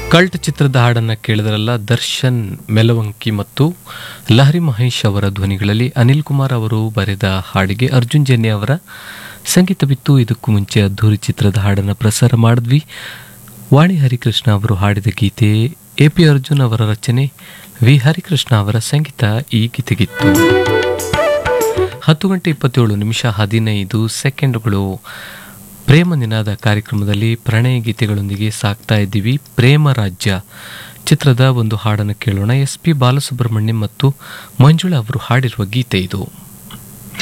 cult ಚಿತ್ರದ ಹಾಡನ್ನು ಕೇಳಿದ್ರಲ್ಲ ದರ್ಶನ್ ಮೆಲವಂಕಿ ಮತ್ತು ಲಹರಿ ಮಹೇಶ್ ಅವರ ಧ್ವನಿಗಳಲ್ಲಿ ಅನಿಲ್ ಕುಮಾರ್ ಅವರು ಬರೆದ ಹಾಡಿಗೆ ಅರ್ಜುನ್ ಜನ್ಯ ಅವರ ಸಂಗೀತ ಬಿತ್ತು ಇದಕ್ಕೂ ಮುಂಚೆ ಅದ್ಧೂರಿ ಚಿತ್ರದ ಹಾಡನ್ನು ಪ್ರಸಾರ ಮಾಡಿದ್ವಿ ವಾಣಿ ಹರಿಕೃಷ್ಣ ಅವರು ಹಾಡಿದ ಗೀತೆ ಎ ಪಿ ಅರ್ಜುನ್ ಅವರ ರಚನೆ ವಿ ಹರಿಕೃಷ್ಣ ಅವರ ಸಂಗೀತ ಈ ಗೀತೆಗಿತ್ತು ಹತ್ತು ಗಂಟೆ ಇಪ್ಪತ್ತೇಳು ನಿಮಿಷ ಹದಿನೈದು ಸೆಕೆಂಡುಗಳು ಪ್ರೇಮ ನಿನಾದ ಕಾರ್ಯಕ್ರಮದಲ್ಲಿ ಪ್ರಣಯ ಗೀತೆಗಳೊಂದಿಗೆ ಸಾಕ್ತಾ ಇದ್ದೀವಿ ಪ್ರೇಮ ರಾಜ್ಯ ಚಿತ್ರದ ಒಂದು ಹಾಡನ್ನು ಕೇಳೋಣ ಎಸ್ ಪಿ ಬಾಲಸುಬ್ರಹ್ಮಣ್ಯಂ ಮತ್ತು ಮಂಜುಳಾ ಅವರು ಹಾಡಿರುವ ಗೀತೆ ಇದು